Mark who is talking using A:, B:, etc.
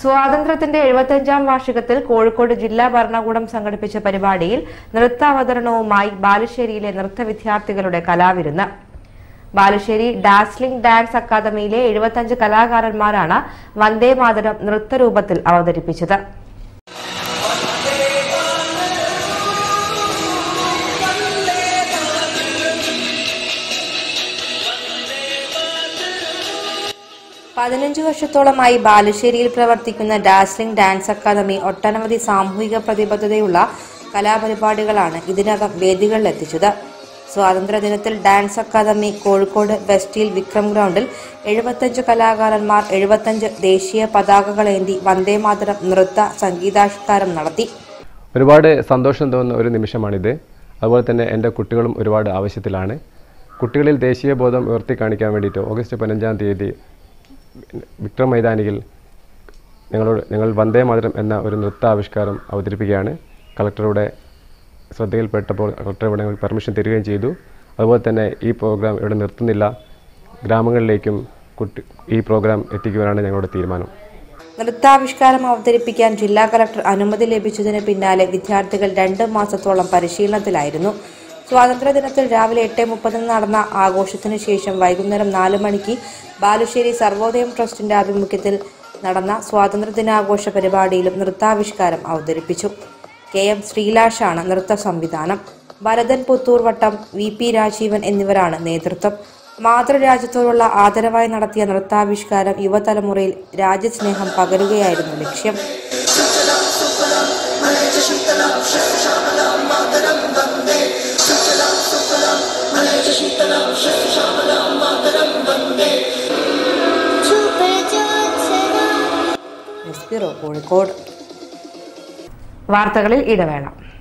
A: സ്വാതന്ത്ര്യത്തിന്റെ എഴുപത്തിയഞ്ചാം വാർഷികത്തിൽ കോഴിക്കോട് ജില്ലാ ഭരണകൂടം സംഘടിപ്പിച്ച പരിപാടിയിൽ നൃത്താവതരണവുമായി ബാലുശ്ശേരിയിലെ നൃത്ത വിദ്യാർത്ഥികളുടെ കലാവിരുന്ന് ബാലുശ്ശേരി ഡാസ്ലിംഗ് ഡാൻസ് അക്കാദമിയിലെ എഴുപത്തഞ്ച് കലാകാരന്മാരാണ് വന്ദേ മാതരം നൃത്തരൂപത്തിൽ അവതരിപ്പിച്ചത് പതിനഞ്ച് വർഷത്തോളമായി ബാലുശ്ശേരിയിൽ പ്രവർത്തിക്കുന്ന ഡാസ്ലിംഗ് ഡാൻസ് അക്കാദമി ഒട്ടനവധി സാമൂഹിക പ്രതിബദ്ധതയുള്ള കലാപരിപാടികളാണ് ഇതിനകം വേദികളിലെത്തിച്ചത് സ്വാതന്ത്ര്യദിനത്തിൽ ഡാൻസ് അക്കാദമി കോഴിക്കോട് വെസ്റ്റിൽ വിക്രം ഗ്രൗണ്ടിൽ എഴുപത്തഞ്ച് കലാകാരന്മാർ എഴുപത്തഞ്ച് ദേശീയ പതാകകളേന്തി വന്ദേമാതരം നൃത്ത സംഗീതാവിഷ്കാരം നടത്തി
B: ഒരുപാട് സന്തോഷം തോന്നുന്ന ഒരു നിമിഷമാണിത് അതുപോലെ തന്നെ എൻ്റെ കുട്ടികളും ഒരുപാട് ആവശ്യത്തിലാണ് കുട്ടികളിൽ ദേശീയ ബോധം ഉയർത്തി കാണിക്കാൻ വേണ്ടിയിട്ട് ഓഗസ്റ്റ് പതിനഞ്ചാം തീയതി വിക്രം മൈതാനിയിൽ ഞങ്ങളോട് ഞങ്ങൾ വന്ദേ മാതരം എന്ന ഒരു നൃത്താവിഷ്കാരം അവതരിപ്പിക്കുകയാണ് കളക്ടറുടെ ശ്രദ്ധയിൽപ്പെട്ടപ്പോൾ കളക്ടർ ഇവിടെ ഞങ്ങൾക്ക് പെർമിഷൻ തരികയും ചെയ്തു അതുപോലെ തന്നെ ഈ പ്രോഗ്രാം ഇവിടെ നിർത്തുന്നില്ല ഗ്രാമങ്ങളിലേക്കും കുട്ടി ഈ പ്രോഗ്രാം എത്തിക്കുവാനാണ് ഞങ്ങളുടെ തീരുമാനം
A: നൃത്താവിഷ്കാരം അവതരിപ്പിക്കാൻ ജില്ലാ കളക്ടർ അനുമതി ലഭിച്ചതിന് പിന്നാലെ വിദ്യാർത്ഥികൾ രണ്ട് മാസത്തോളം പരിശീലനത്തിലായിരുന്നു സ്വാതന്ത്ര്യദിനത്തിൽ രാവിലെ എട്ട് മുപ്പതിന് നടന്ന ആഘോഷത്തിനു ശേഷം വൈകുന്നേരം നാല് മണിക്ക് ബാലുശ്ശേരി സർവോദയം ട്രസ്റ്റിന്റെ ആഭിമുഖ്യത്തിൽ നടന്ന സ്വാതന്ത്ര്യദിനാഘോഷ പരിപാടിയിലും നൃത്താവിഷ്കാരം അവതരിപ്പിച്ചു കെ എം ശ്രീലാഷാണ് നൃത്ത സംവിധാനം ഭരതൻ പുത്തൂർ വട്ടം വി പി രാജീവൻ എന്നിവരാണ് നേതൃത്വം മാതൃരാജ്യത്തോടുള്ള ആദരവായി നടത്തിയ നൃത്താവിഷ്കാരം യുവതലമുറയിൽ രാജ്യസ്നേഹം പകരുകയായിരുന്നു ലക്ഷ്യം ന്യൂസ് ബ്യൂറോ കോഴിക്കോട് വാർത്തകളിൽ ഇടവേള